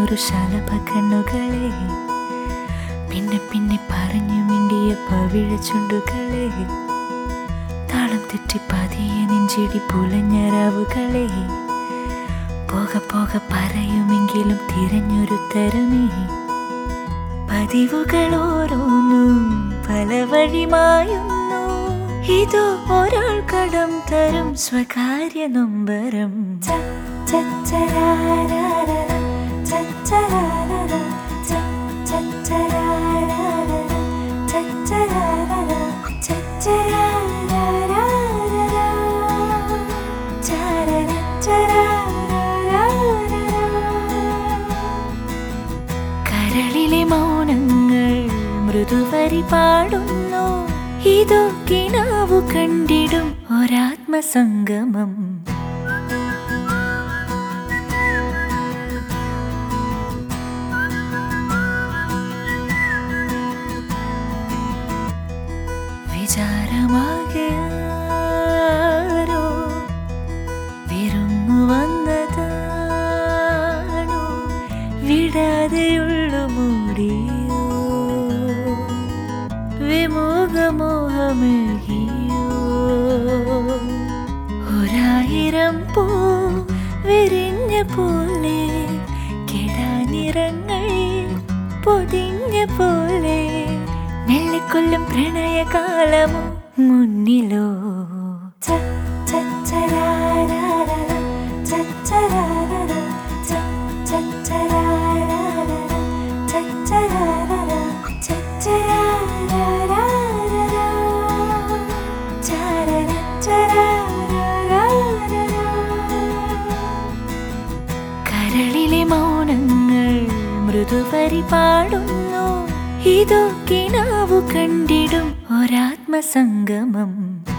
നൂറു ശലഭ കണ്ണുകളെ പിന്നെ പിന്നെ പറഞ്ഞു മിണ്ടിയ പവിഴ ചുണ്ടുകളെ താളം തെറ്റി പതിയെ നെഞ്ചിടി പുലഞ്ഞ രാവുകളെ പോക പോക പറയുമെങ്കിലും തിരഞ്ഞൊരു തരമേ പതിവുകൾ ഓരോന്നും പല വഴിമായുന്നു ഇതോ ഒരാൾ കടം തരും സ്വകാര്യ നൊമ്പരം ച, ച, ചരാരാര, ച, ചരാരാര, ച, ച, ചരാരാര, ച, ചരാരാര, ച, ചരാരാരാര, ചാരര, ചരാരാരാര. കരളിലെ മൗനങ്ങൾ മൃദുവരി പാടുന്നു ഇതോ കിനാവു കണ്ടിടും ഒരാത്മസംഗമം വിചാരമാകയാരോ വിരുന്നു വന്നതാണോ വിടാതെയുള്ളു മൂടിയോ വിമുഖമോഹമേകിയോ ഒരായിരം പൂ വിരിഞ്ഞ പോലെ കെടാനിറങ്ങൾ പൊതിഞ്ഞ പോലെ നെല്ലിക്കൊല്ലും പ്രണയകാലമോ മുന്നിലോ ച, ച, ചരാരാര, ച, ചരാരാര, ച, ച, ചരാരാര, ച, ചരാരാര, ച, ചരാരാര, ചാരര, ചരാരാര. കരളിലെ മൗനങ്ങൾ മൃദുവരി പാടുന്നു ഇതോ കിനാവു കണ്ടിടും ഒരാത്മസംഗമം